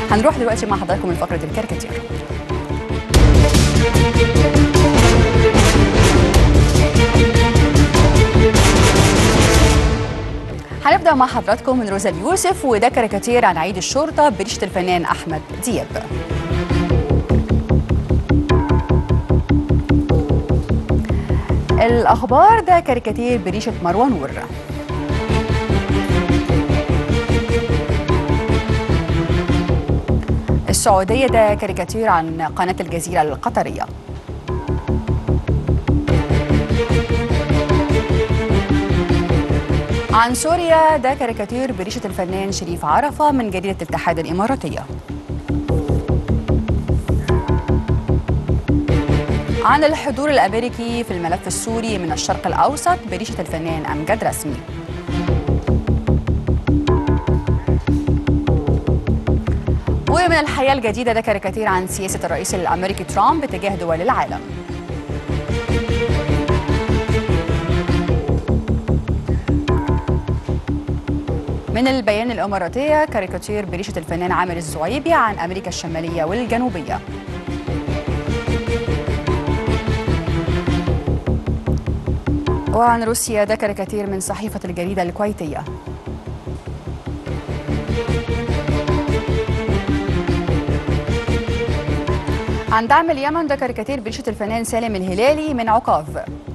هنروح دلوقتي مع حضراتكم لفقره الكاريكاتير هنبدا مع حضراتكم من روزا يوسف وده كاريكاتير عن عيد الشرطه بريشه الفنان احمد دياب الاخبار ده كاريكاتير بريشه مروان ور السعوديه ده كاريكاتير عن قناه الجزيره القطريه عن سوريا ده كاريكاتير بريشة الفنان شريف عرفة من جريدة الاتحاد الإماراتية عن الحضور الأمريكي في الملف السوري من الشرق الأوسط بريشة الفنان أمجد رسمي ومن الحياة الجديدة ده كاريكاتير عن سياسة الرئيس الأمريكي ترامب تجاه دول العالم من البيان الإماراتية كاريكاتير بريشة الفنان عامر الزعيبي عن أمريكا الشمالية والجنوبية وعن روسيا ده كاريكاتير من صحيفة الجريدة الكويتية عن دعم اليمن ده كاريكاتير بريشة الفنان سالم الهلالي من عكاظ